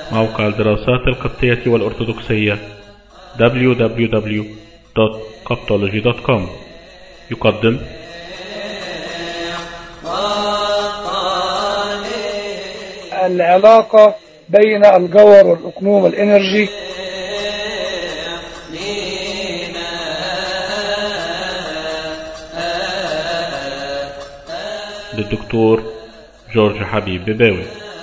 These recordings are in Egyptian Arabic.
موقع الدراسات القبطية والأرثوذكسية www.coptology.com يقدم العلاقة بين الجوهر والأقنوم والإنرجي للدكتور جورج حبيب بباوي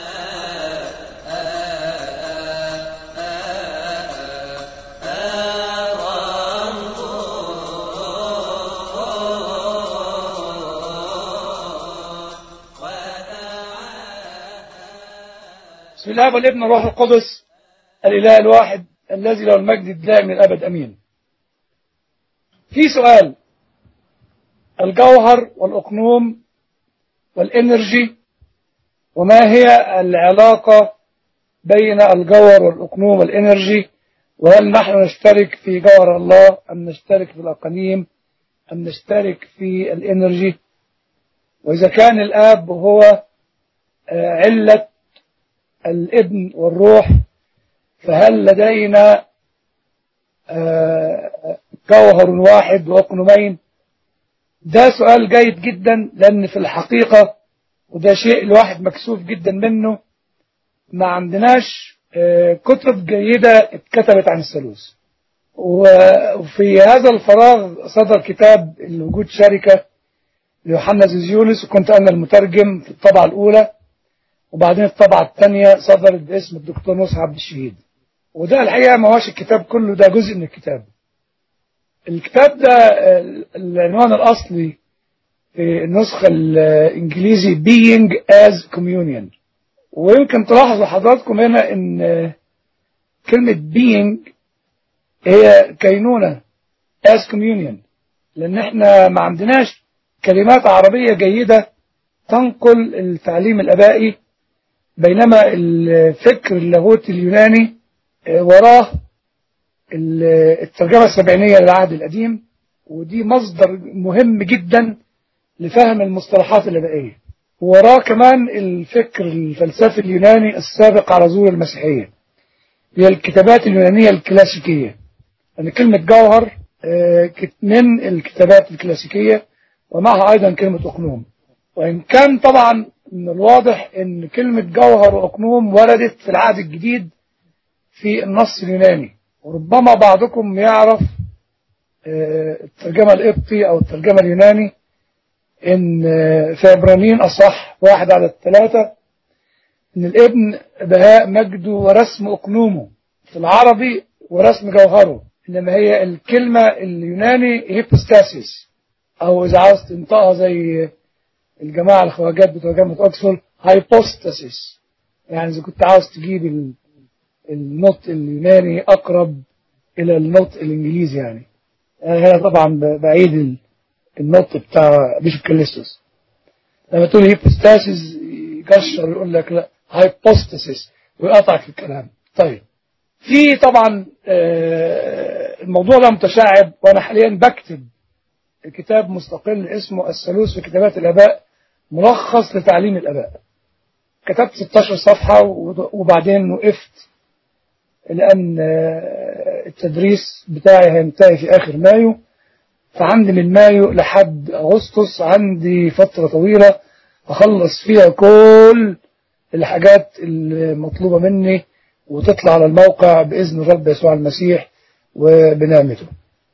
بسم الله والابن والروح القدس الإله الواحد الذي له المجد الدائم للأبد أمين في سؤال الجوهر والأقنوم والإنرجي وما هي العلاقة بين الجوهر والأقنوم والإنرجي وهل نحن نشترك في جوهر الله أم نشترك في الأقانيم أم نشترك في الإنرجي وإذا كان الآب هو آه، علة الابن والروح فهل لدينا آه، جوهر واحد وأقنومين ده سؤال جيد جدا لأن في الحقيقة وده شيء الواحد مكسوف جدا منه ما عندناش آه، كتب جيدة اتكتبت عن الثالوث وفي هذا الفراغ صدر كتاب الوجود شركة ليوحنا زيزيولس وكنت أنا المترجم في الطبعة الأولى وبعدين الطبعة الثانية صدرت باسم الدكتور موسى عبد الشهيد وده الحقيقة ما هوش الكتاب كله ده جزء من الكتاب الكتاب ده آه، العنوان الأصلي في النسخة الإنجليزي Being as Communion ويمكن تلاحظوا حضراتكم هنا إن آه، كلمة Being هي كينونة as Communion لأن إحنا ما عندناش كلمات عربية جيدة تنقل التعليم الأبائي بينما الفكر اللاهوتي اليوناني آه، وراه ال- الترجمة السبعينية للعهد القديم ودي مصدر مهم جدا لفهم المصطلحات الأبائية وراه كمان الفكر الفلسفي اليوناني السابق على ظهور المسيحية هي الكتابات اليونانية الكلاسيكية يعني كلمة جوهر آه، كت- من الكتابات الكلاسيكية ومعها أيضا كلمة أقنوم وإن كان طبعا من الواضح أن كلمة جوهر وأقنوم وردت في العهد الجديد في النص اليوناني وربما بعضكم يعرف آه، الترجمة القبطي أو الترجمة اليوناني إن آه، في عبرانيين أصح واحد على الثلاثة إن الابن بهاء مجده ورسم أقنومه في العربي ورسم جوهره إنما هي الكلمة اليوناني هيبوستاسيس أو إذا عاوز تنطقها زي الجماعة الخواجات بتوع جامعة أكسفورد هايبوستاسيس يعني إذا كنت عاوز تجيب ال- النطق اليوناني أقرب إلى النطق الإنجليزي يعني هنا طبعا ب- بعيد ال- النطق بتاع بيشوف كاليستوس لما تقول هيبوستاسيس يكشر يقول لك لا هايبوستاسيس ويقطعك في الكلام طيب في طبعا آه، الموضوع ده متشعب وانا حاليا بكتب كتاب مستقل اسمه الثالوث في كتابات الاباء ملخص لتعليم الاباء كتبت 16 صفحة وض- وبعدين وقفت لأن آه، التدريس بتاعي هينتهي في آخر مايو فعندي من مايو لحد أغسطس عندي فترة طويلة أخلص فيها كل الحاجات المطلوبة مني وتطلع على الموقع بإذن الرب يسوع المسيح وبنعمته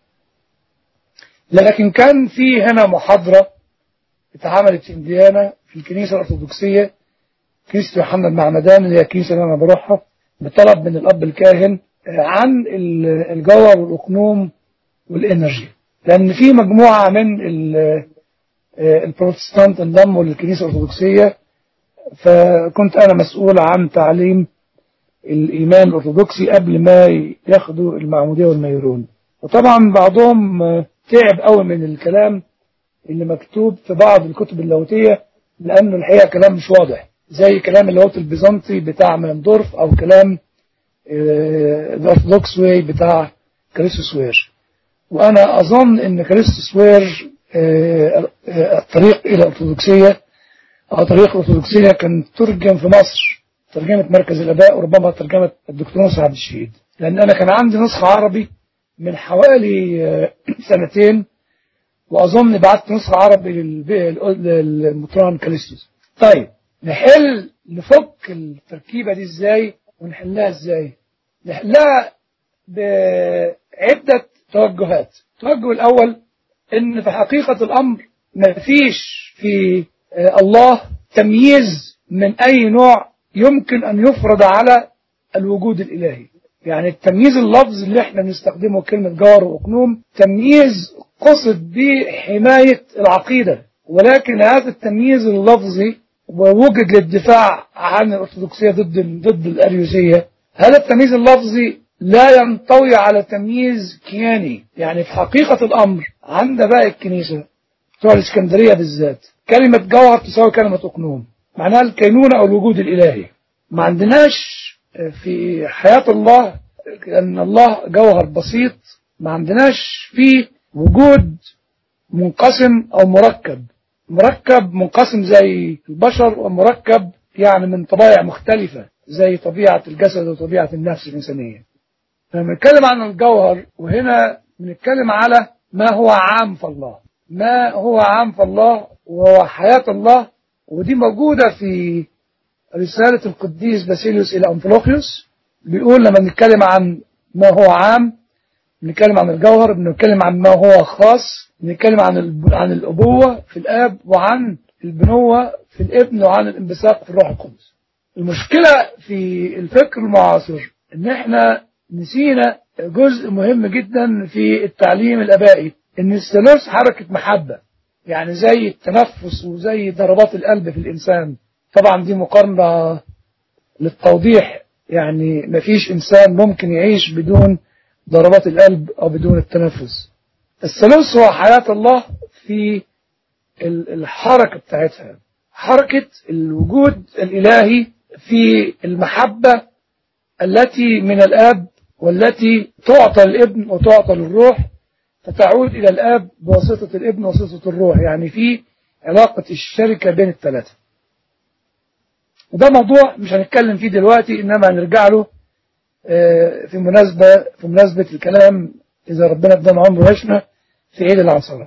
لكن كان في هنا محاضرة اتعملت في انديانا في الكنيسة الأرثوذكسية كنيسة يوحنا المعمدان اللي هي الكنيسة اللي أنا بروحها بطلب من الأب الكاهن آه، عن ال- الجوهر والأقنوم والإنرجي لأن في مجموعة من ال- آه، البروتستانت انضموا للكنيسة الأرثوذكسية فكنت أنا مسؤول عن تعليم الإيمان الأرثوذكسي قبل ما ياخدوا المعمودية والميرون وطبعا بعضهم آه، تعب قوي من الكلام اللي مكتوب في بعض الكتب اللاهوتية لأنه الحقيقة كلام مش واضح زي كلام اللاهوت البيزنطي بتاع مندورف أو كلام الأرثوذكس واي بتاع كريستوس وير وأنا أظن إن كريستوس وير آه، آه، الطريق إلى الأرثوذكسية أو طريق الأرثوذكسية كان ترجم في مصر ترجمة مركز الآباء وربما ترجمة الدكتور نصر عبد الشهيد لأن أنا كان عندي نسخة عربي من حوالي آه، سنتين وأظن بعت نسخة عربي للب- للمطران كاليستوس طيب نحل نفك التركيبة دي ازاي ونحلها ازاي نحلها بعدة توجهات التوجه الأول إن في حقيقة الأمر مفيش في آه، الله تمييز من أي نوع يمكن أن يفرض على الوجود الإلهي يعني التمييز اللفظ اللي احنا بنستخدمه كلمة جار وأقنوم تمييز قصد بحماية العقيدة ولكن هذا التمييز اللفظي ووجد للدفاع عن الأرثوذكسية ضد ضد الأريوسية هذا التمييز اللفظي لا ينطوي على تمييز كياني يعني في حقيقة الأمر عند باقي الكنيسة بتوع الإسكندرية بالذات كلمة جوهر تساوي كلمة أقنوم معناها الكينونة أو الوجود الإلهي ما عندناش في حياة الله أن الله جوهر بسيط ما عندناش فيه وجود منقسم أو مركب مركب منقسم زي البشر ومركب يعني من طبائع مختلفة زي طبيعة الجسد وطبيعة النفس الإنسانية لما نتكلم عن الجوهر وهنا بنتكلم على ما هو عام في الله ما هو عام في الله وهو حياة الله ودي موجودة في رسالة القديس باسيليوس إلى أنفلوخيوس بيقول لما بنتكلم عن ما هو عام بنتكلم عن الجوهر بنتكلم عن ما هو خاص بنتكلم عن الب- عن الأبوة في الآب وعن البنوة في الابن وعن الانبثاق في الروح القدس المشكلة في الفكر المعاصر ان احنا نسينا جزء مهم جدا في التعليم الابائي ان الثالوث حركة محبة يعني زي التنفس وزي ضربات القلب في الانسان طبعا دي مقارنة للتوضيح يعني مفيش انسان ممكن يعيش بدون ضربات القلب او بدون التنفس الثالوث هو حياة الله في ال- الحركة بتاعتها حركة الوجود الإلهي في المحبة التي من الآب والتي تعطى الابن وتعطى للروح فتعود إلى الآب بواسطة الابن وواسطة الروح يعني في علاقة الشركة بين الثلاثة وده موضوع مش هنتكلم فيه دلوقتي إنما هنرجع له آه، في مناسبة في مناسبة الكلام إذا ربنا ادانا عمر وعشنا في عيد العنصرة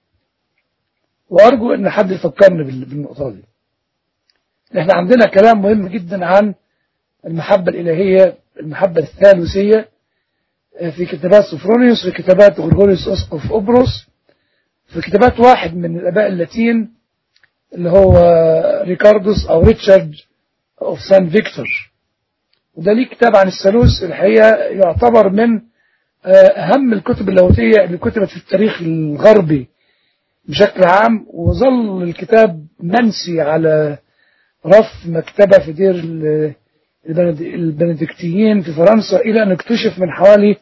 وأرجو إن حد يفكرني بال- بالنقطة دي إحنا عندنا كلام مهم جدا عن المحبة الإلهية المحبة الثالوثية آه، في كتابات سوفرونيوس في كتابات غرغوريوس أسقف أبروس في كتابات واحد من الآباء اللاتين اللي هو ريكاردوس أو ريتشارد أوف سان فيكتور وده ليه كتاب عن الثالوث الحقيقة يعتبر من آه، أهم الكتب اللاهوتية اللي كتبت في التاريخ الغربي بشكل عام وظل الكتاب منسي على رف مكتبة في دير ال- البند- البندكتيين في فرنسا إلى أن اكتشف من حوالي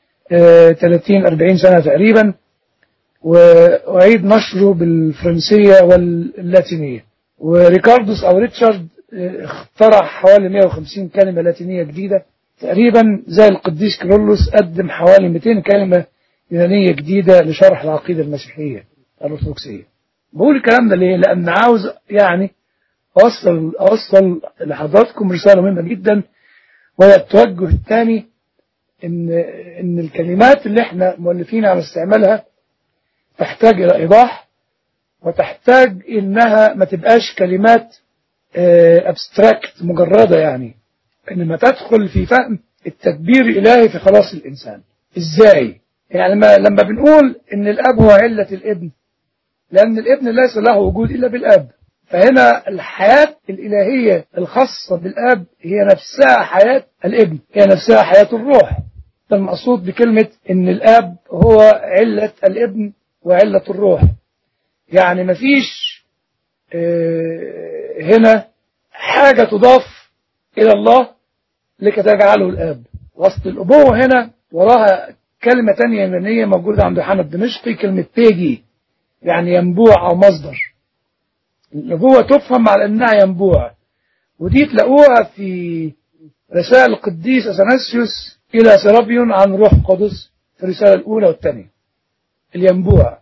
30-40 سنة تقريبا وأعيد نشره بالفرنسية واللاتينية وريكاردوس أو ريتشارد آه، اخترع حوالي 150 كلمة لاتينية جديدة تقريبا زي القديس كيرلس قدم حوالي 200 كلمة يونانية جديدة لشرح العقيدة المسيحية الأرثوذكسية بقول الكلام ده ليه؟ لأن عاوز يعني أوصل أوصل لحضراتكم رسالة مهمة جدا وهي التوجه الثاني إن إن الكلمات اللي إحنا مؤلفين على استعمالها تحتاج إلى إيضاح وتحتاج إنها ما تبقاش كلمات أبستراكت مجردة يعني إنما تدخل في فهم التدبير الإلهي في خلاص الإنسان إزاي؟ يعني ما لما بنقول إن الأب هو علة الابن لأن الابن ليس له وجود إلا بالأب فهنا الحياة الإلهية الخاصة بالأب هي نفسها حياة الابن هي نفسها حياة الروح ده المقصود بكلمة إن الأب هو علة الابن وعلة الروح يعني مفيش آه، هنا حاجة تضاف إلى الله لكي تجعله الآب وسط الأبوة هنا وراها كلمة تانية يونانية موجودة عند يوحنا الدمشقي كلمة بيجي يعني ينبوع أو مصدر النبوة تفهم على أنها ينبوع ودي تلاقوها في رسائل القديس أثناسيوس إلى سرابيون عن روح قدس في الرسالة الأولى والثانية الينبوع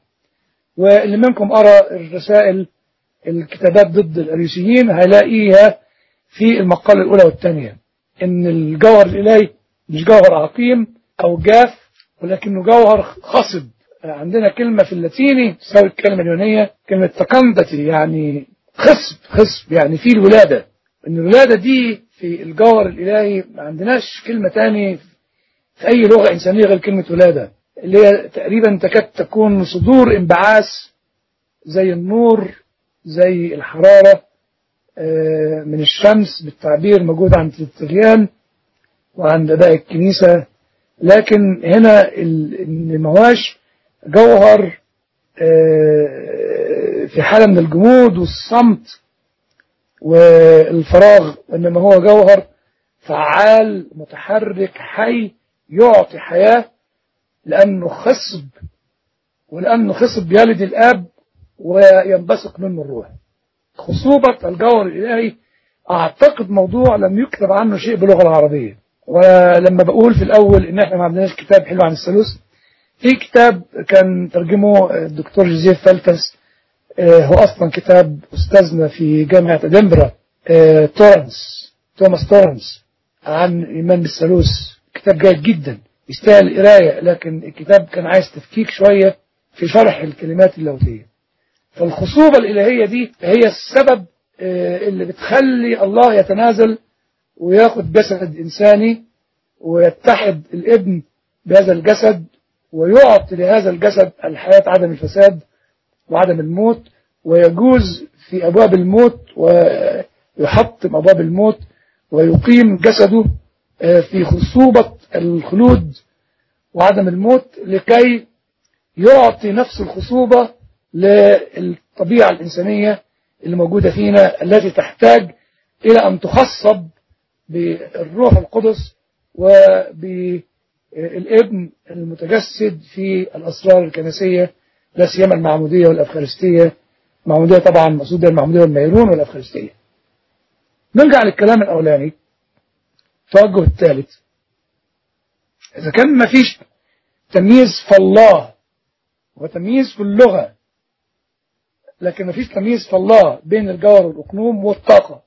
واللي منكم قرأ الرسائل الكتابات ضد الأريوسيين هيلاقيها في المقالة الأولى والثانية إن الجوهر الإلهي مش جوهر عقيم أو جاف ولكنه جوهر خصب عندنا كلمة في اللاتيني تساوي الكلمة اليونانية كلمة تكندتي يعني خصب خصب يعني في الولادة إن الولادة دي في الجوهر الإلهي ما عندناش كلمة تاني في أي لغة إنسانية غير كلمة ولادة اللي هي تقريبا تكاد تكون صدور انبعاث زي النور زي الحرارة من الشمس بالتعبير موجود عند التريان وعند أداء الكنيسة لكن هنا المواش جوهر في حالة من الجمود والصمت والفراغ إنما هو جوهر فعال متحرك حي يعطي حياة لأنه خصب ولأنه خصب يلد الآب وينبثق منه الروح خصوبة الجوهر الإلهي أعتقد موضوع لم يكتب عنه شيء باللغة العربية ولما بقول في الأول إن إحنا ما عندناش كتاب حلو عن الثالوث في كتاب كان ترجمه الدكتور جوزيف فلتس هو أصلا كتاب أستاذنا في جامعة أدنبرا تورنس توماس تورنس عن إيمان بالثالوث كتاب جيد جدا يستاهل القراية لكن الكتاب كان عايز تفكيك شوية في شرح الكلمات اللاهوتية فالخصوبة الإلهية دي هي السبب اللي بتخلي الله يتنازل وياخد جسد إنساني ويتحد الابن بهذا الجسد ويعطي لهذا الجسد الحياة عدم الفساد وعدم الموت ويجوز في أبواب الموت ويحطم أبواب الموت ويقيم جسده في خصوبة الخلود وعدم الموت لكي يعطي نفس الخصوبة للطبيعة الإنسانية اللي موجودة فينا التي تحتاج إلى أن تخصب بالروح القدس وبالابن المتجسد في الأسرار الكنسية لا سيما المعمودية والأفخارستية المعمودية طبعا مقصود المعمودية والميرون والأفخارستية نرجع للكلام الأولاني التوجه الثالث إذا كان ما فيش تمييز في الله وتمييز في اللغة لكن ما فيش تمييز في الله بين الجوهر والأقنوم والطاقة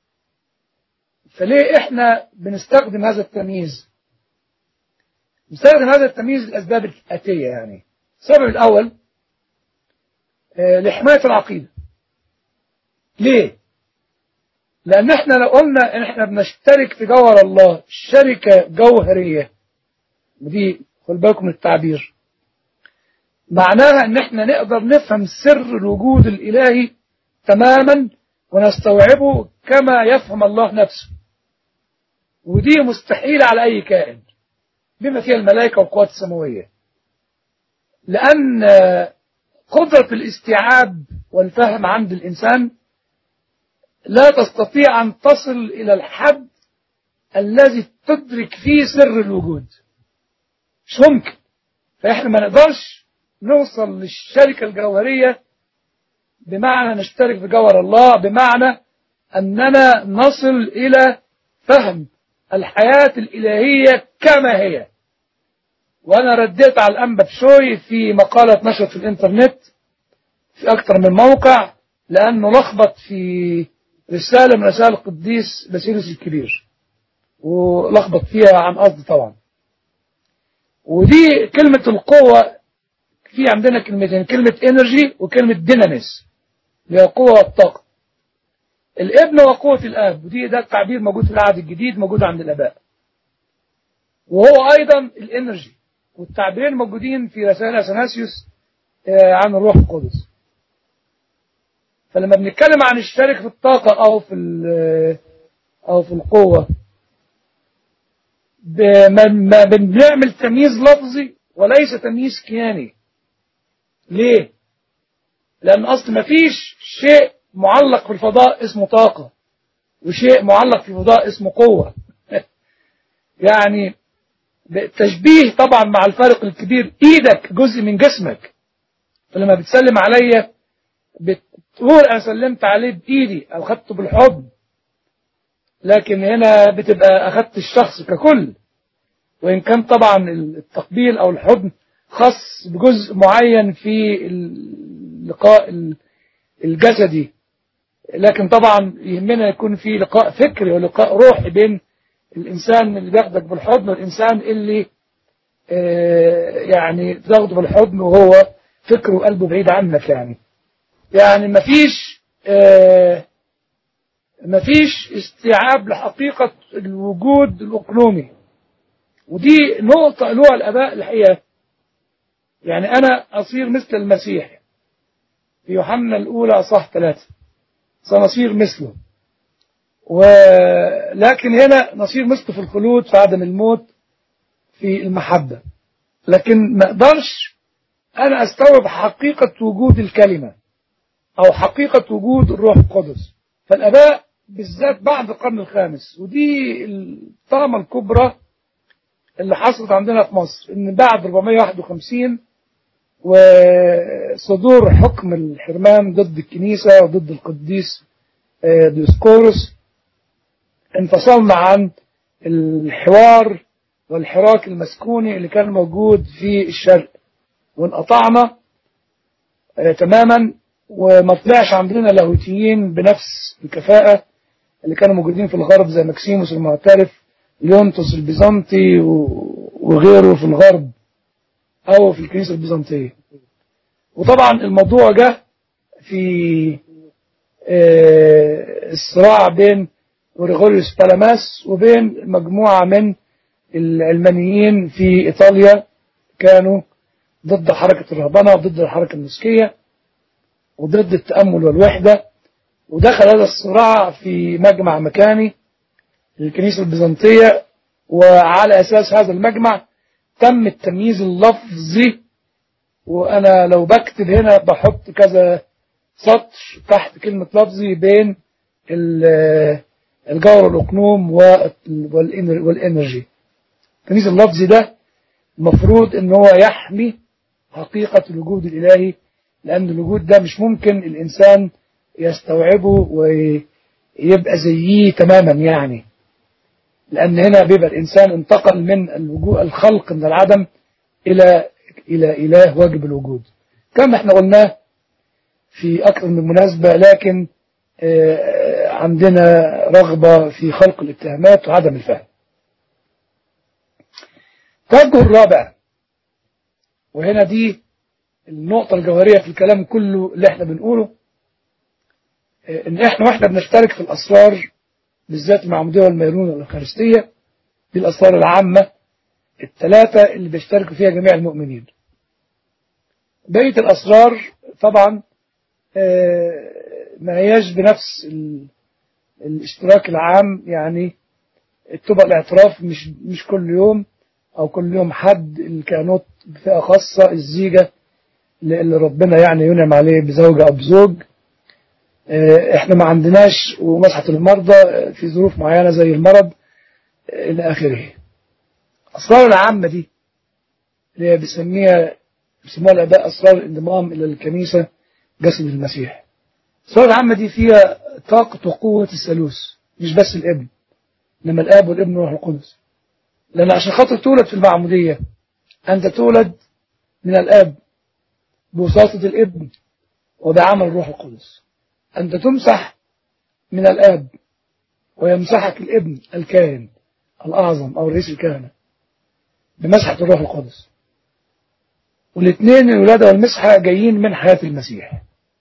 فليه إحنا بنستخدم هذا التمييز نستخدم هذا التمييز للأسباب الآتية يعني السبب الأول آه لحماية العقيدة ليه لأن احنا لو قلنا ان احنا بنشترك في جوهر الله شركة جوهرية ودي خد بالكم من التعبير معناها ان احنا نقدر نفهم سر الوجود الالهي تماما ونستوعبه كما يفهم الله نفسه ودي مستحيلة على اي كائن بما فيها الملائكة والقوات السماوية لان قدرة الاستيعاب والفهم عند الانسان لا تستطيع أن تصل إلى الحد الذي تدرك فيه سر الوجود مش ممكن فإحنا ما نقدرش نوصل للشركة الجوهرية بمعنى نشترك في جوهر الله بمعنى أننا نصل إلى فهم الحياة الإلهية كما هي وأنا رديت على الأنبا بشوي في مقالة نشرت في الإنترنت في أكثر من موقع لأنه لخبط في رسالة من رسائل القديس باسيلوس الكبير ولخبط فيها عن قصد طبعا ودي كلمة القوة في عندنا كلمتين كلمة انرجي وكلمة ديناميس اللي هي القوة والطاقة الابن وقوة الاب ودي ده التعبير موجود في العهد الجديد موجود عند الاباء وهو ايضا الانرجي والتعبيرين موجودين في رسائل اثناسيوس عن الروح القدس فلما بنتكلم عن الشرك في الطاقة أو في أو في القوة ما بنعمل تمييز لفظي وليس تمييز كياني ليه؟ لأن أصل ما فيش شيء معلق في الفضاء اسمه طاقة وشيء معلق في الفضاء اسمه قوة يعني تشبيه طبعا مع الفارق الكبير ايدك جزء من جسمك فلما بتسلم عليا بتقول انا سلمت عليه بايدي او خدته بالحضن لكن هنا بتبقى اخدت الشخص ككل وان كان طبعا التقبيل او الحضن خاص بجزء معين في اللقاء الجسدي لكن طبعا يهمنا يكون في لقاء فكري ولقاء روحي بين الإنسان اللي بياخدك بالحضن والإنسان اللي آه، يعني تاخده بالحضن وهو فكره وقلبه بعيد عنك يعني يعني مفيش آه، مفيش استيعاب لحقيقة الوجود الأقلومي ودي نقطة قالوها الآباء الحقيقة يعني أنا أصير مثل المسيح في يوحنا الأولى صح ثلاثة سنصير مثله ولكن هنا نصير مثله في الخلود في عدم الموت في المحبة لكن ما اقدرش أنا أستوعب حقيقة وجود الكلمة أو حقيقة وجود الروح القدس فالآباء بالذات بعد القرن الخامس ودي الطامة الكبرى اللي حصلت عندنا في مصر إن بعد 451 وصدور حكم الحرمان ضد الكنيسة وضد القديس آه، ديوسكورس انفصلنا عن الحوار والحراك المسكوني اللي كان موجود في الشرق وانقطعنا آه، تماما وما طلعش عندنا لاهوتيين بنفس الكفاءة اللي كانوا موجودين في الغرب زي مكسيموس المعترف ليونتوس البيزنطي و- وغيره في الغرب أو في الكنيسة البيزنطية وطبعا الموضوع جه في آه، الصراع بين غريغوريوس بالاماس وبين مجموعة من العلمانيين في إيطاليا كانوا ضد حركة الرهبنة وضد الحركة المسكية وضد التأمل والوحدة ودخل هذا الصراع في مجمع مكاني للكنيسة البيزنطية وعلى أساس هذا المجمع تم التمييز اللفظي وأنا لو بكتب هنا بحط كذا سطر تحت كلمة لفظي بين ال- الجوهر الأقنوم وال- والإنر- والإنرجي التمييز اللفظي ده المفروض ان هو يحمي حقيقة الوجود الإلهي لأن الوجود ده مش ممكن الإنسان يستوعبه ويبقى زيه تماما يعني لأن هنا بيبقى الإنسان انتقل من الوجود الخلق من العدم إلى إلى إله واجب الوجود كما احنا قلناه في أكثر من مناسبة لكن آه، عندنا رغبة في خلق الاتهامات وعدم الفهم التوجه الرابع وهنا دي النقطة الجوهرية في الكلام كله اللي احنا بنقوله آه، ان احنا واحنا بنشترك في الاسرار بالذات المعمودية والميرون والأخارستية دي الاسرار العامة الثلاثة اللي بيشتركوا فيها جميع المؤمنين بقية الاسرار طبعا آه، ما هياش بنفس ال- الاشتراك العام يعني تبقى الاعتراف مش مش كل يوم او كل يوم حد الكائنات بفئة خاصة الزيجة اللي ربنا يعني ينعم عليه بزوجة او بزوج آه، احنا ما عندناش ومسحة المرضى آه، في ظروف معينة زي المرض آه، الى اخره اسرار العامة دي اللي هي بيسميها بيسموها الاباء اسرار الانضمام الى الكنيسة جسد المسيح الاسرار العامة دي فيها طاقة وقوة الثالوث مش بس الابن انما الاب والابن والروح القدس لأن عشان خاطر تولد في المعمودية أنت تولد من الآب بواسطة الابن وبعمل الروح القدس أنت تمسح من الآب ويمسحك الابن الكاهن الأعظم أو رئيس الكهنة بمسحة الروح القدس والاثنين الولادة والمسحة جايين من حياة المسيح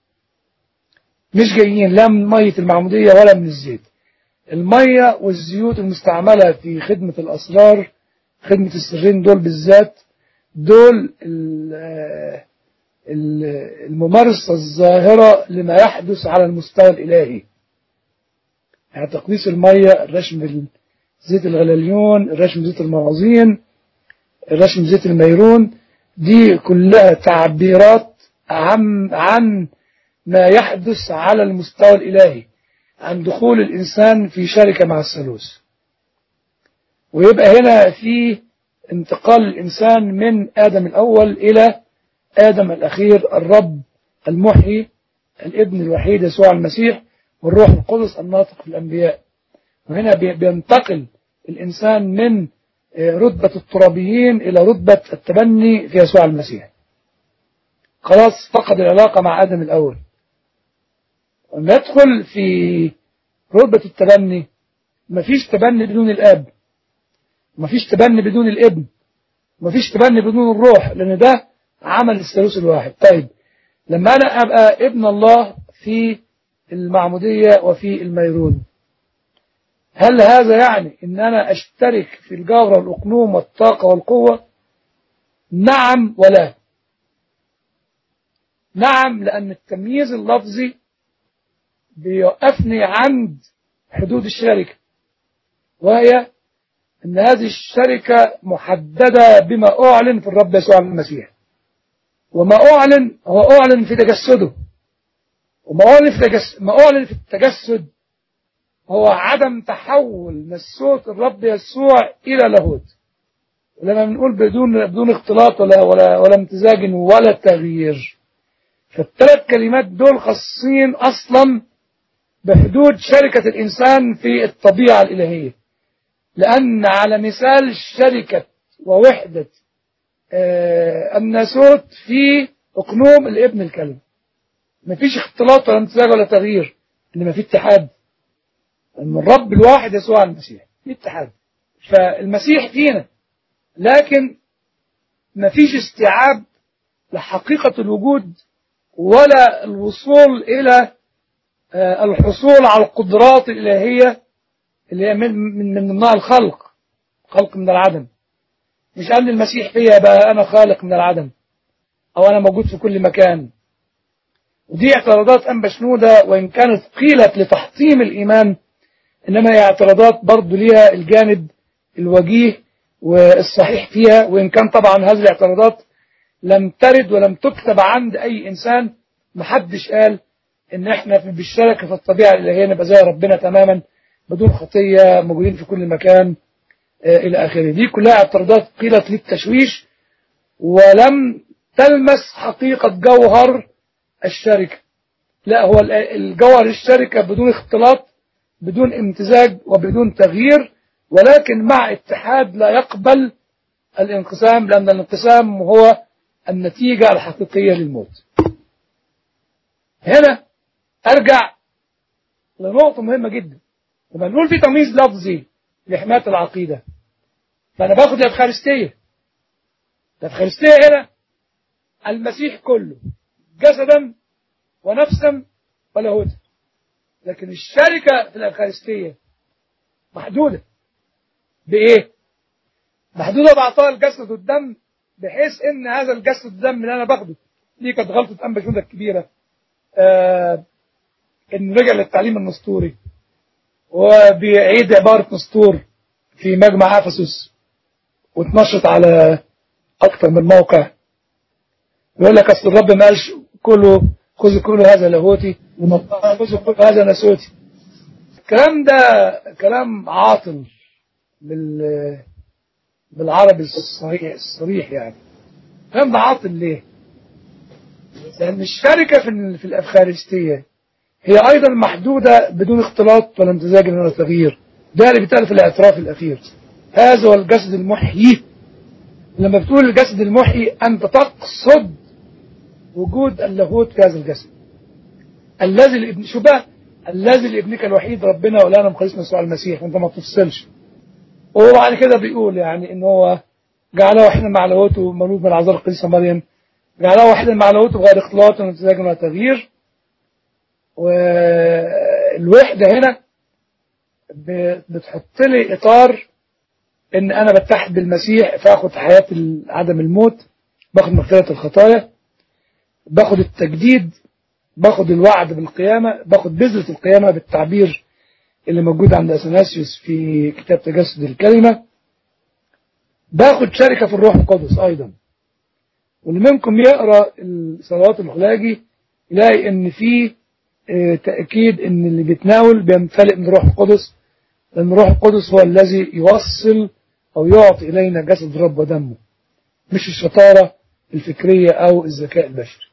مش جايين لا من مية المعمودية ولا من الزيت المية والزيوت المستعملة في خدمة الأسرار خدمة السرين دول بالذات دول ال- آه، ال- الممارسة الظاهرة لما يحدث على المستوى الإلهي يعني تقديس المية الرشم زيت الغلاليون الرشم زيت المرازين الرشم زيت الميرون دي كلها تعبيرات عن عن ما يحدث على المستوى الإلهي عن دخول الإنسان في شركة مع الثالوث ويبقى هنا في انتقال الإنسان من آدم الأول إلى آدم الأخير الرب المحيي الابن الوحيد يسوع المسيح والروح القدس الناطق في الأنبياء وهنا بي- بينتقل الإنسان من آه، رتبة الترابيين إلى رتبة التبني في يسوع المسيح خلاص فقد العلاقة مع آدم الأول لما يدخل في رتبة التبني مفيش تبني بدون الاب مفيش تبني بدون الابن مفيش تبني بدون الروح لان ده عمل الثالوث الواحد طيب لما انا ابقى ابن الله في المعمودية وفي الميرون هل هذا يعني ان انا اشترك في الجوهر والاقنوم والطاقة والقوة نعم ولا نعم لان التمييز اللفظي بيوقفني عند حدود الشركة وهي ان هذه الشركة محددة بما اعلن في الرب يسوع المسيح وما اعلن هو اعلن في تجسده وما اعلن في تجسد ما اعلن في التجسد هو عدم تحول من صوت الرب يسوع الى لاهوت لما بنقول بدون بدون اختلاط ولا ولا ولا امتزاج ولا تغيير فالثلاث كلمات دول خاصين اصلا بحدود شركة الانسان في الطبيعة الالهية لان على مثال شركة ووحدة آه الناسوت في اقنوم الابن الكلمة مفيش اختلاط ولا امتزاج ولا تغيير انما في اتحاد ان الرب الواحد يسوع المسيح في اتحاد فالمسيح فينا لكن مفيش استيعاب لحقيقة الوجود ولا الوصول إلى الحصول على القدرات الإلهية اللي هي من من ضمنها الخلق خلق من العدم مش قال المسيح فيا بقى أنا خالق من العدم أو أنا موجود في كل مكان ودي اعتراضات أنبا شنودة وإن كانت قيلت لتحطيم الإيمان إنما هي اعتراضات برضو ليها الجانب الوجيه والصحيح فيها وإن كان طبعا هذه الاعتراضات لم ترد ولم تكتب عند أي إنسان محدش قال إن إحنا في بالشركة في الطبيعة الإلهية نبقى زي ربنا تماما بدون خطية موجودين في كل مكان آه إلى آخره دي كلها اعتراضات قيلت للتشويش ولم تلمس حقيقة جوهر الشركة لا هو الجوهر الشركة بدون اختلاط بدون امتزاج وبدون تغيير ولكن مع اتحاد لا يقبل الانقسام لأن الانقسام هو النتيجة الحقيقية للموت هنا أرجع لنقطة مهمة جدا لما نقول في تمييز لفظي لحماية العقيدة فأنا باخد الأفخارستية الأفخارستية هنا المسيح كله جسدا ونفسا ولاهوتا لكن الشركة في الأفخارستية محدودة بإيه؟ محدودة بعطاء الجسد والدم بحيث إن هذا الجسد والدم اللي أنا باخده دي كانت غلطة أنبا شنودة الكبيرة آه إن رجع للتعليم النسطوري وبيعيد عبارة نسطور في مجمع أفسس واتنشط على أكثر من موقع يقول لك أصل الرب ما قالش كله خذوا كل هذا لاهوتي خذوا كل هذا ناسوتي الكلام ده كلام عاطل بال بالعربي الصريح الصريح يعني الكلام ده عاطل ليه؟ لأن الشركة في في الأفخارستية هي أيضا محدودة بدون اختلاط ولا امتزاج ولا تغيير ده اللي بيتقال في الاعتراف الأخير هذا هو الجسد المحيي لما بتقول الجسد المحيي أنت تقصد وجود اللاهوت في هذا الجسد الذي الابن شو بقى الذي لابنك الوحيد ربنا ولانا مخلصنا يسوع المسيح وانت ما تفصلش وبعد كده بيقول يعني ان هو جعله واحدا مع لاهوته مولود من العذراء القديسه مريم جعله واحدا مع لاهوته بغير اختلاط ولا امتزاج ولا تغيير والوحده هنا بتحط لي اطار ان انا بتحد بالمسيح فاخد حياه عدم الموت باخد مغفره الخطايا باخد التجديد باخد الوعد بالقيامة باخد بذرة القيامة بالتعبير اللي موجود عند أثناسيوس في كتاب تجسد الكلمة باخد شركة في الروح القدس أيضا واللي منكم يقرأ الصلوات الخلاجي يلاقي إن في تأكيد إن اللي بيتناول بيمتلئ من الروح القدس لأن الروح القدس هو الذي يوصل أو يعطي إلينا جسد الرب ودمه مش الشطارة الفكرية أو الذكاء البشري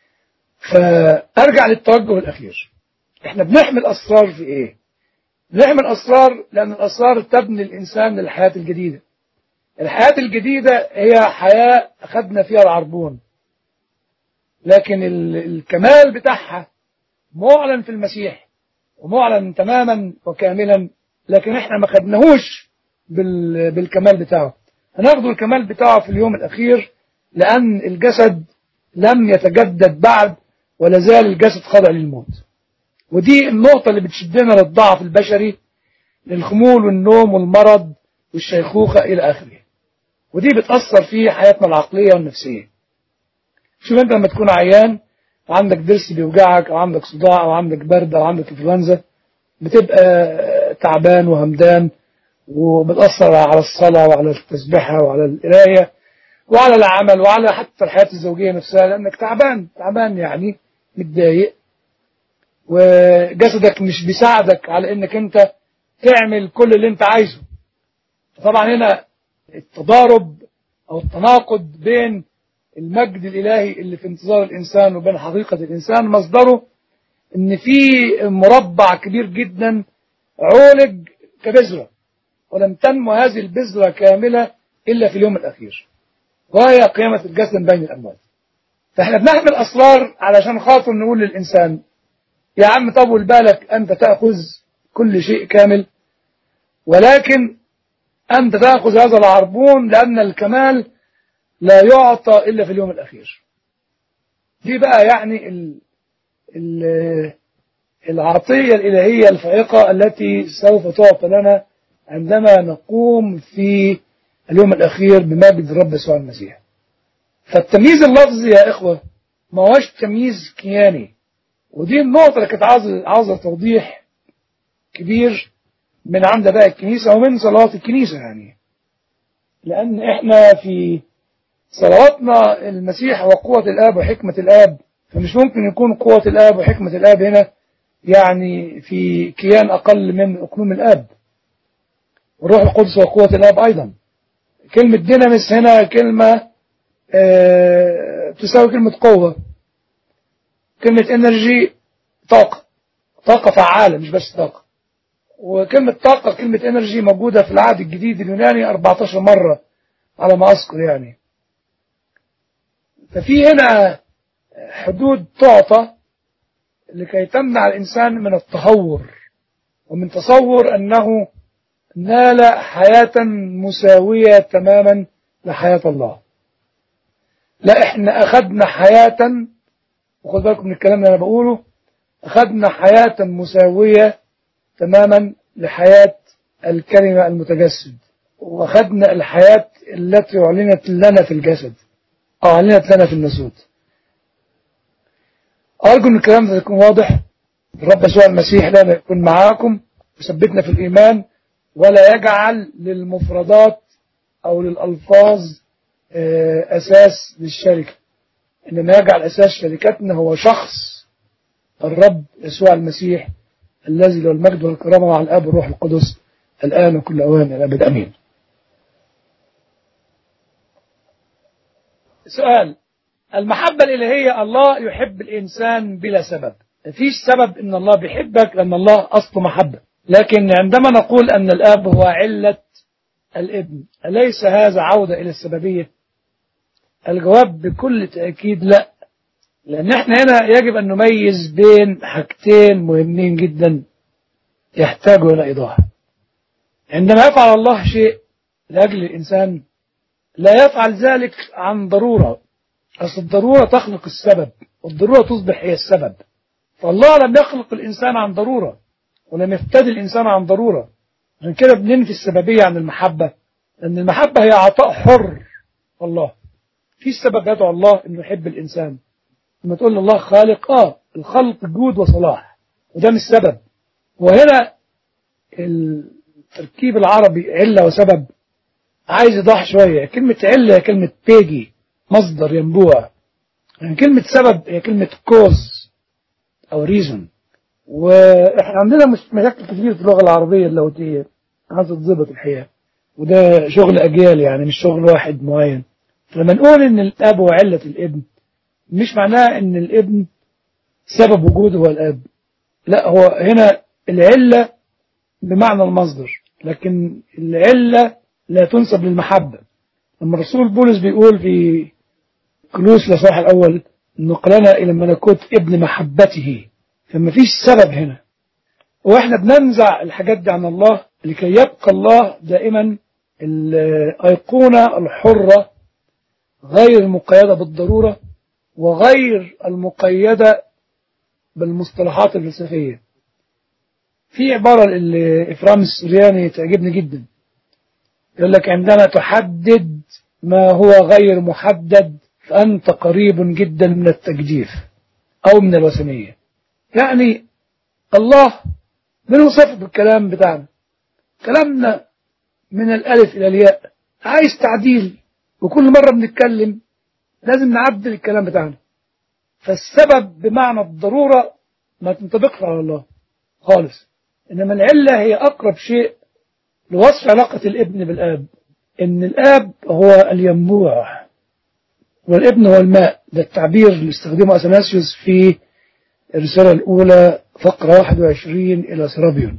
فأرجع للتوجه الأخير إحنا بنحمل أسرار في إيه بنحمل أسرار لأن الأسرار تبني الإنسان للحياة الجديدة الحياة الجديدة هي حياة أخذنا فيها العربون لكن الكمال بتاعها معلن في المسيح ومعلن تماما وكاملا لكن احنا ما خدناهوش بال... بالكمال بتاعه هناخده الكمال بتاعه في اليوم الأخير لأن الجسد لم يتجدد بعد ولا زال الجسد خاضع للموت ودي النقطة اللي بتشدنا للضعف البشري للخمول والنوم والمرض والشيخوخة إلى آخره ودي بتأثر في حياتنا العقلية والنفسية شوف أنت لما تكون عيان وعندك ضرس بيوجعك أو عندك صداع أو عندك برد أو عندك إنفلونزا بتبقى تعبان وهمدان وبتأثر على الصلاة وعلى التسبيحة وعلى القراية وعلى العمل وعلى حتى الحياة الزوجية نفسها لأنك تعبان تعبان يعني متضايق وجسدك مش بيساعدك على انك انت تعمل كل اللي انت عايزه طبعا هنا التضارب او التناقض بين المجد الالهي اللي في انتظار الانسان وبين حقيقة الانسان مصدره ان في مربع كبير جدا عولج كبذرة ولم تنمو هذه البذرة كاملة الا في اليوم الاخير وهي قيامة الجسد بين الاموات فاحنا بنحمل اسرار علشان خاطر نقول للانسان يا عم طول بالك أنت تأخذ كل شيء كامل ولكن أنت تأخذ هذا العربون لأن الكمال لا يعطى إلا في اليوم الأخير دي بقى يعني ال ال العطية الإلهية الفائقة التي سوف تعطى لنا عندما نقوم في اليوم الأخير بمجد الرب يسوع المسيح فالتمييز اللفظي يا إخوة ما هوش تمييز كياني ودي النقطة اللي كانت عاوزة عاوزة توضيح كبير من عند بقى الكنيسة ومن صلوات الكنيسة يعني لأن إحنا في صلواتنا المسيح وقوة الآب وحكمة الآب فمش ممكن يكون قوة الآب وحكمة الآب هنا يعني في كيان أقل من أقلوم الآب والروح القدس وقوة الآب أيضا كلمة دينامس هنا كلمة آه تساوي كلمة قوة كلمة انرجي طاقة طاقة فعالة مش بس طاقة وكلمة طاقة كلمة انرجي موجودة في العهد الجديد اليوناني 14 مرة على ما أذكر يعني ففي هنا حدود تعطى لكي تمنع الإنسان من التهور ومن تصور أنه نال حياة مساوية تماما لحياة الله لا احنا أخذنا حياة وخد بالكم من الكلام اللي أنا بقوله أخذنا حياة مساوية تماما لحياة الكلمة المتجسد وأخذنا الحياة التي أعلنت لنا في الجسد أو أعلنت لنا في النسوت أرجو أن الكلام ده يكون واضح الرب يسوع المسيح لنا يكون معاكم وثبتنا في الإيمان ولا يجعل للمفردات أو للألفاظ أساس للشركة إنما يجعل أساس شركتنا هو شخص الرب يسوع المسيح الذي له المجد والكرامة مع الآب والروح القدس الآن وكل أوان الأبد أمين سؤال المحبة الإلهية الله يحب الإنسان بلا سبب مفيش سبب إن الله بيحبك لأن الله أصله محبة لكن عندما نقول أن الآب هو علة الابن أليس هذا عودة إلى السببية الجواب بكل تأكيد لا لأن احنا هنا يجب أن نميز بين حاجتين مهمين جدا يحتاجوا إلى إيضاح عندما يفعل الله شيء لأجل الإنسان لا يفعل ذلك عن ضرورة أصل الضرورة تخلق السبب والضرورة تصبح هي السبب فالله لم يخلق الإنسان عن ضرورة ولم يفتدي الإنسان عن ضرورة عشان كده بننفي السببية عن المحبة لأن المحبة هي عطاء حر الله في سبب يدعو الله انه يحب الانسان لما تقول الله خالق اه الخلق جود وصلاح وده مش سبب وهنا التركيب العربي علة وسبب عايز يضح شوية كلمة علة هي كلمة بيجي مصدر ينبوع يعني كلمة سبب هي كلمة كوز أو ريزون وإحنا عندنا مشاكل كتير في اللغة العربية اللاهوتية عايزة تظبط الحقيقة وده شغل أجيال يعني مش شغل واحد معين فلما نقول ان الاب هو علة الابن مش معناه ان الابن سبب وجوده هو الاب لا هو هنا العلة بمعنى المصدر لكن العلة لا تنسب للمحبة لما الرسول بولس بيقول في كلوس الأصحاح الأول نقلنا إلى ملكوت ابن محبته فما فيش سبب هنا واحنا بننزع الحاجات دي عن الله لكي يبقى الله دائما الأيقونة الحرة غير المقيدة بالضرورة وغير المقيدة بالمصطلحات الفلسفية في عبارة لإفرام السرياني تعجبني جدا يقول لك عندما تحدد ما هو غير محدد فأنت قريب جدا من التجديف أو من الوثنية يعني الله بنوصفه بالكلام بتاعنا كلامنا من الألف إلى الياء عايز تعديل وكل مرة بنتكلم لازم نعدل الكلام بتاعنا فالسبب بمعنى الضرورة ما تنطبقش على الله خالص إنما العلة هي أقرب شيء لوصف علاقة الابن بالآب إن الآب هو الينبوع والابن هو الماء ده التعبير اللي استخدمه أثناسيوس في الرسالة الأولى فقرة 21 إلى سرابيون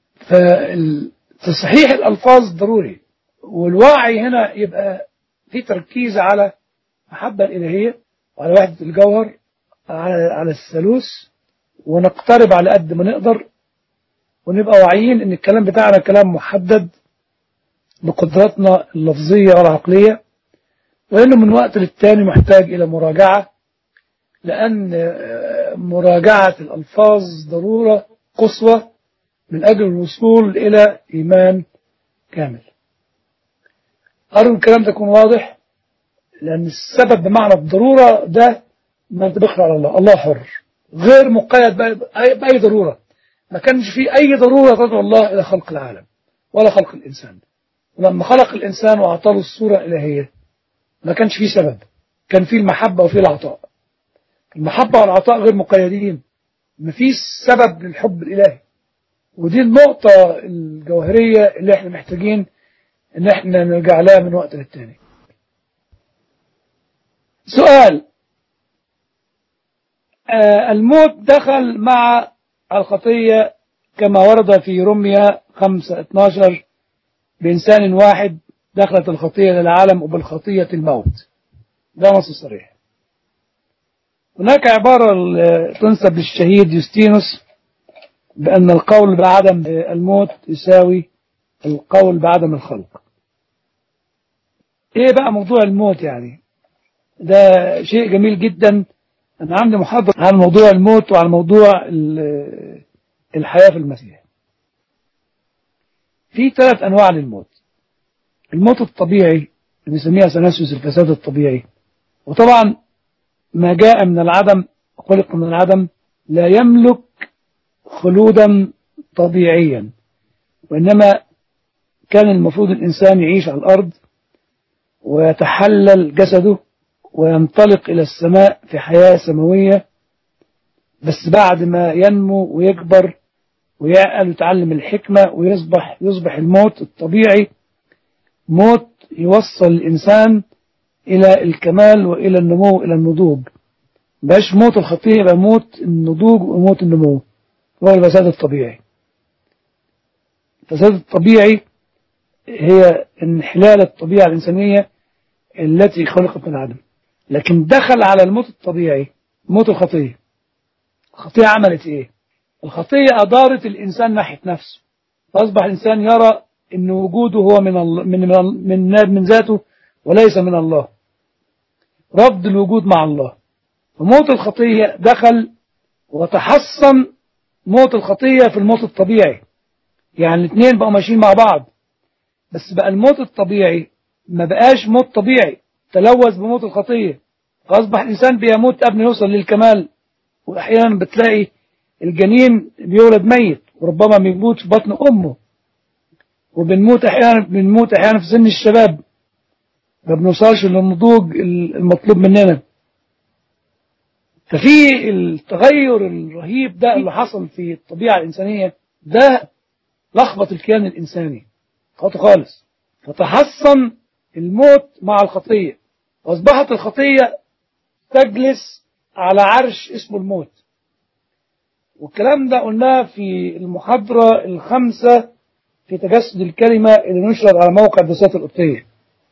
فتصحيح الألفاظ ضروري والوعي هنا يبقى في تركيز على محبة الإلهية وعلى وحدة الجوهر على على الثالوث ونقترب على قد ما نقدر ونبقى واعيين ان الكلام بتاعنا كلام محدد بقدراتنا اللفظية والعقلية وانه من وقت للتاني محتاج الى مراجعة لان مراجعة الالفاظ ضرورة قصوى من اجل الوصول الى ايمان كامل أرجو الكلام ده يكون واضح لأن السبب بمعنى الضرورة ده ما ينطبقش على الله الله حر غير مقيد بأي, بأي ضرورة ما كانش فيه أي ضرورة تدعو الله إلى خلق العالم ولا خلق الإنسان ولما خلق الإنسان وأعطاه الصورة الإلهية ما كانش فيه سبب كان فيه المحبة وفيه العطاء المحبة والعطاء غير مقيدين ما فيش سبب للحب الإلهي ودي النقطة الجوهرية اللي احنا محتاجين ان احنا نرجع لها من وقت للتاني سؤال آه الموت دخل مع الخطية كما ورد في رمية 5 12 بإنسان واحد دخلت الخطية للعالم وبالخطية الموت ده نص صريح هناك عبارة تنسب للشهيد يوستينوس بأن القول بعدم الموت يساوي القول بعدم الخلق ايه بقى موضوع الموت يعني ده شيء جميل جدا انا عندي محاضرة عن موضوع الموت وعن موضوع الحياة في المسيح في ثلاث انواع للموت الموت الطبيعي اللي بنسميها سناسيوس الفساد الطبيعي وطبعا ما جاء من العدم خلق من العدم لا يملك خلودا طبيعيا وإنما كان المفروض الإنسان يعيش على الأرض ويتحلل جسده وينطلق إلى السماء في حياة سماوية بس بعد ما ينمو ويكبر ويعقل ويتعلم الحكمة ويصبح يصبح الموت الطبيعي موت يوصل الإنسان إلى الكمال وإلى النمو إلى النضوج باش موت الخطية يبقى موت النضوج وموت النمو هو الفساد الطبيعي الفساد الطبيعي هي انحلال الطبيعة الإنسانية التي خلقت من العدم لكن دخل على الموت الطبيعي موت الخطية الخطية عملت إيه الخطية أدارت الإنسان ناحية نفسه فأصبح الإنسان يرى أن وجوده هو من, الله من, من, من, من ذاته وليس من الله رفض الوجود مع الله فموت الخطية دخل وتحصن موت الخطية في الموت الطبيعي يعني الاثنين بقوا ماشيين مع بعض بس بقى الموت الطبيعي ما بقاش موت طبيعي تلوث بموت الخطية فأصبح الإنسان بيموت قبل يوصل للكمال وأحيانا بتلاقي الجنين بيولد ميت وربما بيموت في بطن أمه وبنموت أحيانا بنموت أحيانا في سن الشباب ما بنوصلش للنضوج المطلوب مننا ففي التغير الرهيب ده اللي حصل في الطبيعة الإنسانية ده لخبط الكيان الإنساني خطأ خالص فتحصن الموت مع الخطية وأصبحت الخطية تجلس على عرش اسمه الموت والكلام ده قلناه في المحاضرة الخامسة في تجسد الكلمة اللي نشرت على موقع الدراسات القبطية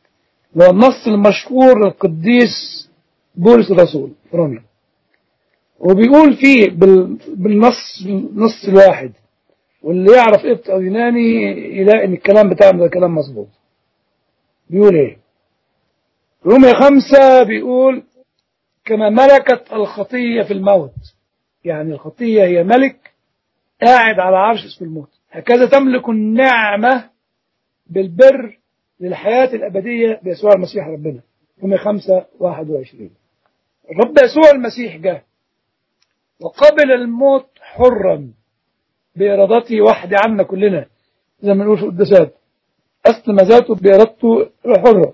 اللي هو النص المشهور للقديس بولس الرسول روميا وبيقول فيه بال- بالنص النص الواحد واللي يعرف قبط أو يوناني يلاقي إن الكلام بتاعنا ده كلام مظبوط بيقول إيه رومية خمسة بيقول كما ملكت الخطية في الموت يعني الخطية هي ملك قاعد على عرش اسمه الموت هكذا تملك النعمة بالبر للحياة الأبدية بيسوع المسيح ربنا رومية خمسة واحد وعشرين الرب يسوع المسيح جاء وقبل الموت حرا بإرادته وحده عنا كلنا زي ما نقول في القداسات أصل ما ذاته بإرادته حرة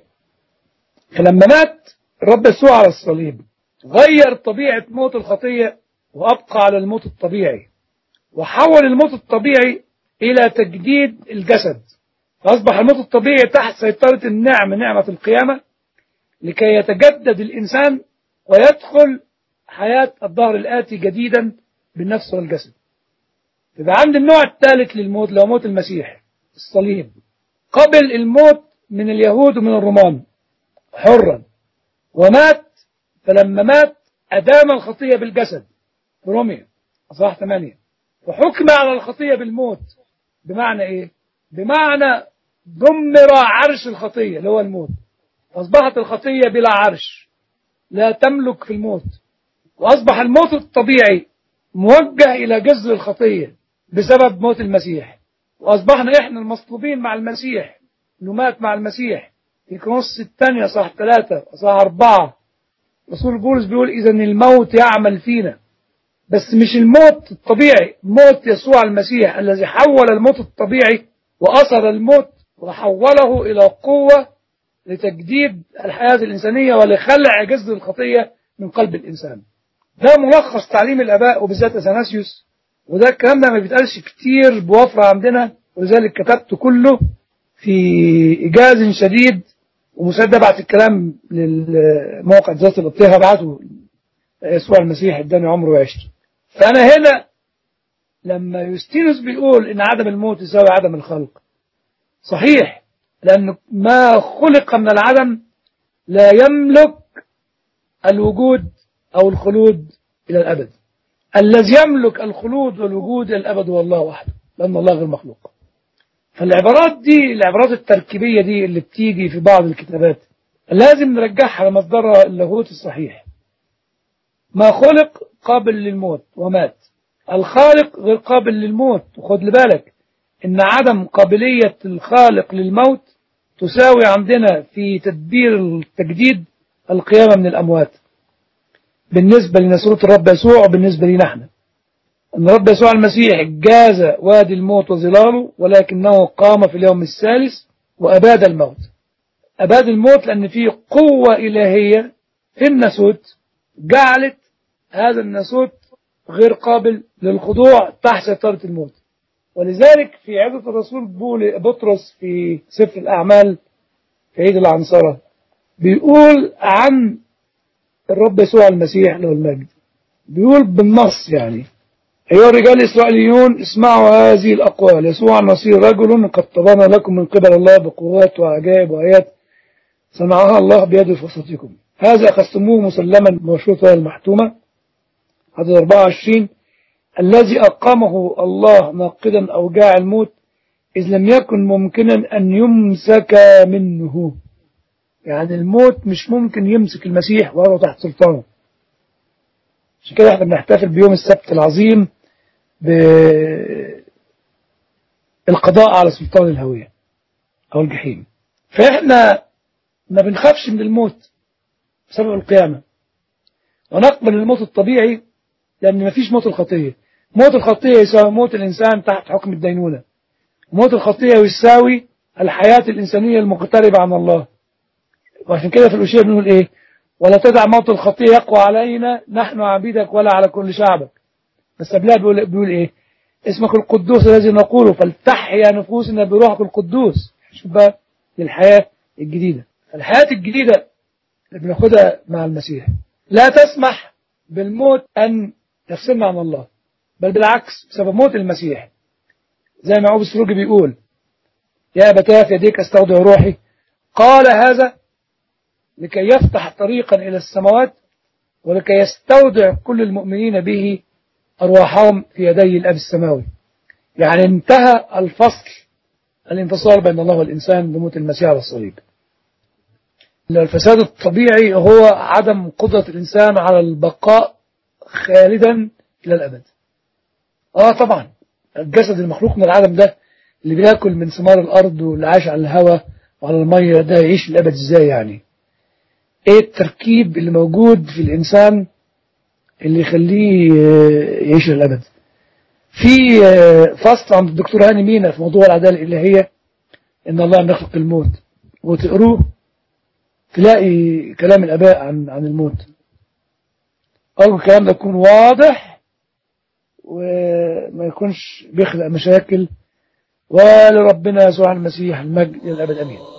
فلما مات الرب يسوع على الصليب غير طبيعة موت الخطية وأبقى على الموت الطبيعي وحول الموت الطبيعي إلى تجديد الجسد فأصبح الموت الطبيعي تحت سيطرة النعمة نعمة القيامة لكي يتجدد الإنسان ويدخل حياة الظهر الآتي جديدا بالنفس والجسد يبقى عند النوع الثالث للموت لو موت المسيح الصليب قبل الموت من اليهود ومن الرومان حرا ومات فلما مات أدام الخطية بالجسد في روميا أصحاح 8 وحكم على الخطية بالموت بمعنى إيه؟ بمعنى دمر عرش الخطية اللي هو الموت أصبحت الخطية بلا عرش لا تملك في الموت وأصبح الموت الطبيعي موجه إلى جذر الخطية بسبب موت المسيح وأصبحنا إحنا المصلوبين مع المسيح نمات مع المسيح في كرونس الثانية صح ثلاثة صح أربعة رسول بولس بيقول إذا الموت يعمل فينا بس مش الموت الطبيعي موت يسوع المسيح الذي حول الموت الطبيعي وأثر الموت وحوله إلى قوة لتجديد الحياة الإنسانية ولخلع جذر الخطية من قلب الإنسان ده ملخص تعليم الآباء وبالذات أثناسيوس وده الكلام ده ما بيتقالش كتير بوفرة عندنا ولذلك كتبت كله في إيجاز شديد ومساعد ده بعت الكلام للموقع ذات الابتهى بعته يسوع المسيح اداني عمره وعشت فأنا هنا لما يوستينوس بيقول إن عدم الموت يساوي عدم الخلق صحيح لأن ما خلق من العدم لا يملك الوجود أو الخلود إلى الأبد الذي يملك الخلود والوجود إلى الأبد هو الله وحده لأن الله غير مخلوق فالعبارات دي العبارات التركيبية دي اللي بتيجي في بعض الكتابات لازم نرجعها لمصدرها اللاهوت الصحيح ما خلق قابل للموت ومات الخالق غير قابل للموت وخد بالك ان عدم قابلية الخالق للموت تساوي عندنا في تدبير التجديد القيامة من الأموات بالنسبة لنسوة الرب يسوع وبالنسبة لنا احنا أن الرب يسوع المسيح جاز وادي الموت وظلاله ولكنه قام في اليوم الثالث وأباد الموت أباد الموت لأن فيه قوة إلهية في الناسوت جعلت هذا الناسوت غير قابل للخضوع تحت سيطرة الموت ولذلك في عدة الرسول بول بطرس في سفر الأعمال في عيد العنصرة بيقول عن الرب يسوع المسيح له المجد بيقول بالنص يعني أيها الرجال الإسرائيليون اسمعوا هذه الأقوال يسوع المسيح رجل قد تبنى لكم من قبل الله بقوات وعجائب وآيات صنعها الله بيده في وسطكم هذا أخذتموه مسلما مشروطا المحتومة عدد 24 الذي أقامه الله ناقدا أوجاع الموت إذ لم يكن ممكنا أن يمسك منه يعني الموت مش ممكن يمسك المسيح وهو تحت سلطانه عشان كده احنا بنحتفل بيوم السبت العظيم بالقضاء على سلطان الهوية أو الجحيم فإحنا ما بنخافش من الموت بسبب القيامة ونقبل الموت الطبيعي لأن ما فيش موت الخطية موت الخطية يساوي موت الإنسان تحت حكم الدينونة موت الخطية يساوي الحياة الإنسانية المقتربة عن الله وعشان كده في الأشياء بنقول إيه ولا تدع موت الخطية يقوى علينا نحن عبيدك ولا على كل شعبك بس قبلها بيقول, بيقول إيه اسمك القدوس الذي نقوله فلتحيا نفوسنا بروحك القدوس شوف بقى للحياة الجديدة الحياة الجديدة اللي بناخدها مع المسيح لا تسمح بالموت أن يفصلنا عن الله بل بالعكس بسبب موت المسيح زي ما عوب السروج بيقول يا أبتاه في يديك استودع روحي قال هذا لكي يفتح طريقا إلى السماوات ولكي يستودع كل المؤمنين به أرواحهم في يدي الأب السماوي يعني انتهى الفصل الانفصال بين الله والإنسان بموت المسيح والصليب الفساد الطبيعي هو عدم قدرة الإنسان على البقاء خالدا إلى الأبد آه طبعا الجسد المخلوق من العالم ده اللي بياكل من ثمار الأرض واللي عايش على الهواء وعلى المية ده يعيش الأبد إزاي يعني إيه التركيب اللي موجود في الإنسان اللي يخليه يعيش للأبد في فصل عند الدكتور هاني مينا في موضوع العدالة الإلهية إن الله لم يخلق الموت وتقروه تلاقي كلام الآباء عن عن الموت أرجو الكلام ده يكون واضح وما يكونش بيخلق مشاكل ولربنا يسوع المسيح المجد للأبد أمين